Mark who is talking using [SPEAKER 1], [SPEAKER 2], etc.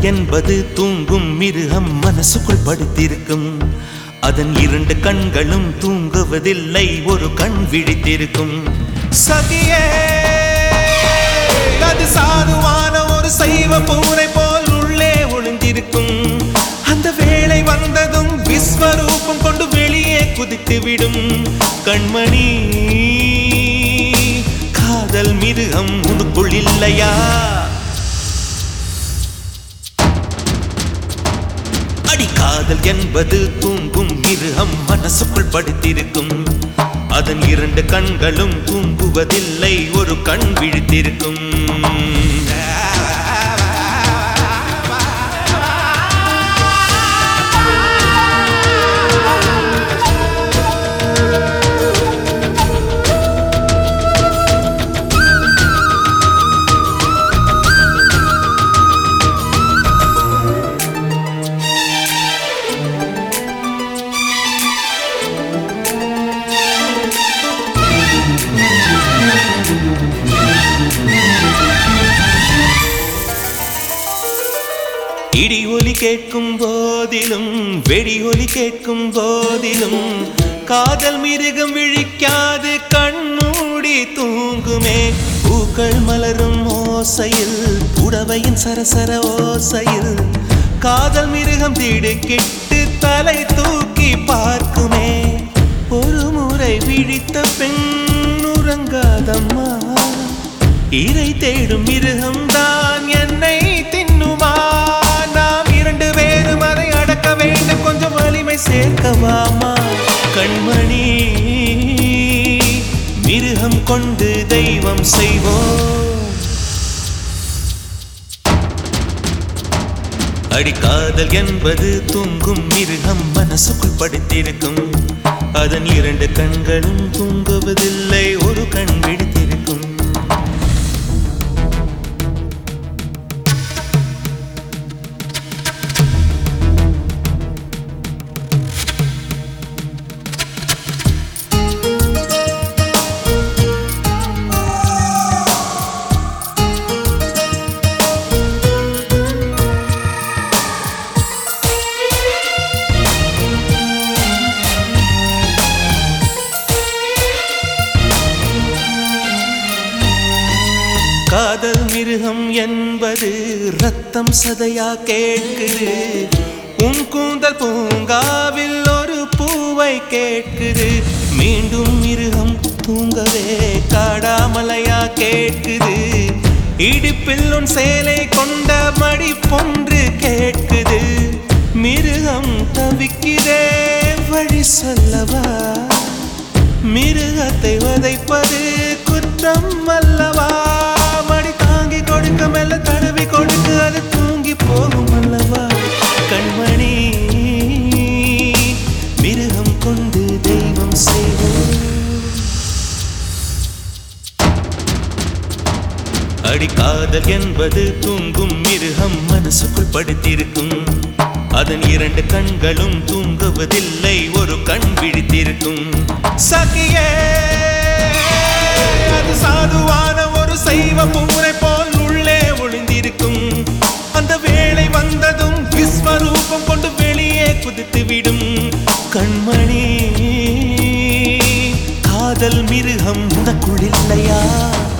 [SPEAKER 1] என்பது தூங்கும் மிருகம் மனசுக்குள் படுத்திருக்கும் அதன் இரண்டு கண்களும் தூங்குவதில்லை ஒரு கண் விழித்திருக்கும் சகியே அது சாதுவான ஒரு சைவ பூனை போல் உள்ளே ஒளிந்திருக்கும் அந்த வேளை வந்ததும் விஸ்வரூபம் கொண்டு வெளியே குதித்து விடும் கண்மணி காதல் மிருகம் உனக்குள் இல்லையா அடி காதல் என்பது தூங்கும் மிருகம் மனசுக்குள் படுத்திருக்கும் அதன் இரண்டு கண்களும் தூங்குவதில்லை ஒரு கண் விழித்திருக்கும் இடி ஒலி கேட்கும் போதிலும் வெடி ஒலி கேட்கும் போதிலும் காதல் மிருகம் விழிக்காது கண்மூடி தூங்குமே பூக்கள் மலரும் ஓசையில் புடவையின் சரசர ஓசையில் காதல் மிருகம் திடுக்கிட்டு தலை தூக்கி பார்க்குமே ஒரு முறை விழித்த பெண் உறங்காதம்மா இறை தேடும் மிருகம்தான் என்னை தின்னுமா நாம் இரண்டு பேரும் அதை அடக்க வேண்டும் கொஞ்சம் வலிமை சேர்க்கவாமா கண்மணி மிருகம் கொண்டு தெய்வம் செய்வோம் அடிக்காதல் என்பது தூங்கும் மிருகம் மனசுக்குள் படுத்திருக்கும் அதன் இரண்டு கண்களும் தூங்குவதில்லை ஒரு கண் விடுத்திருக்கும் காதல் மிருகம் என்பது ரத்தம் சதையா கேட்குது உன் கூந்தல் பூங்காவில் ஒரு பூவை கேட்குது மீண்டும் மிருகம் தூங்கவே காடாமலையா கேட்குது இடுப்பில் உன் சேலை கொண்ட மடி பொன்று கேட்குது மிருகம் தவிக்கிறே வழி சொல்லவா மிருகத்தை வதைப்பது குற்றம் அல்லவா மடி தாங்கி கொடுக்க மெல்ல தடவி கொடுக்க அது தூங்கி போகும் அல்லவா கண்மணி மிருகம் கொண்டு தெய்வம் செய்வோம் அடிக்காதல் என்பது தூங்கும் மிருகம் மனசுக்குள் படுத்திருக்கும் அதன் இரண்டு கண்களும் தூங்குவதில்லை ஒரு கண் விழித்திருக்கும் சகியே அது சாதுவான ஒரு சைவ பூனை போல் உள்ளே ஒளிந்திருக்கும் அந்த வேளை வந்ததும் விஸ்வரூபம் கொண்டு வெளியே குதித்து விடும் கண்மணி காதல் மிருகம் உனக்குள் இல்லையா